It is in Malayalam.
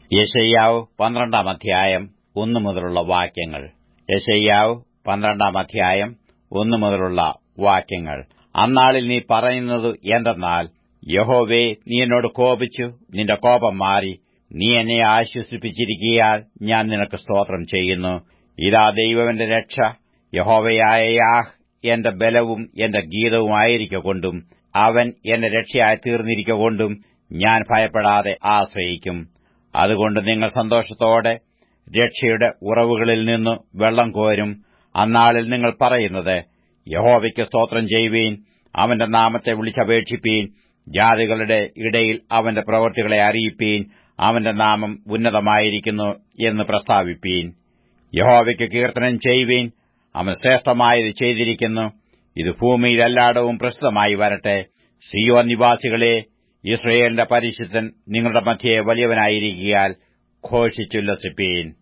യശയ്യാവ് പന്ത്രണ്ടാം അധ്യായം ഒന്നു മുതലുള്ള വാക്യങ്ങൾ യശയ്യാവ് പന്ത്രണ്ടാം അധ്യായം ഒന്നു മുതലുള്ള വാക്യങ്ങൾ അന്നാളിൽ നീ പറയുന്നത് എന്തെന്നാൽ യഹോവേ നീ എന്നോട് കോപിച്ചു നിന്റെ കോപം മാറി നീ എന്നെ ആശ്വസിപ്പിച്ചിരിക്കയാൽ ഞാൻ നിനക്ക് സ്തോത്രം ചെയ്യുന്നു ഇതാ ദൈവമെന്റെ രക്ഷ യഹോവയായ യാഹ് എന്റെ ബലവും എന്റെ ഗീതവുമായിരിക്കൊണ്ടും അവൻ എന്റെ രക്ഷയായി തീർന്നിരിക്കൊണ്ടും ഞാൻ ഭയപ്പെടാതെ ആശ്രയിക്കും അതുകൊണ്ട് നിങ്ങൾ സന്തോഷത്തോടെ രക്ഷയുടെ ഉറവുകളിൽ നിന്ന് വെള്ളം കോരും അന്നാളിൽ നിങ്ങൾ പറയുന്നത് യഹോവയ്ക്ക് സ്തോത്രം ചെയ്യുവീൻ അവന്റെ നാമത്തെ വിളിച്ചപേക്ഷിപ്പീൻ ജാതികളുടെ ഇടയിൽ അവന്റെ പ്രവൃത്തികളെ അറിയിപ്പീൻ അവന്റെ നാമം ഉന്നതമായിരിക്കുന്നു എന്ന് പ്രസ്താവിപ്പീൻ യഹോവയ്ക്ക് കീർത്തനം ചെയ്യുവീൻ അവൻ ശ്രേഷ്ഠമായത് ചെയ്തിരിക്കുന്നു ഇത് ഭൂമിയിൽ എല്ലായിടവും പ്രസിദ്ധമായി വരട്ടെ സിയോ നിവാസികളെ ഇസ്രയേലിന്റെ പരിശുദ്ധൻ നിങ്ങളുടെ മധ്യയെ വലിയവനായിരിക്കിയാൽ ഘോഷിച്ചുല്ലസിപ്പീൻ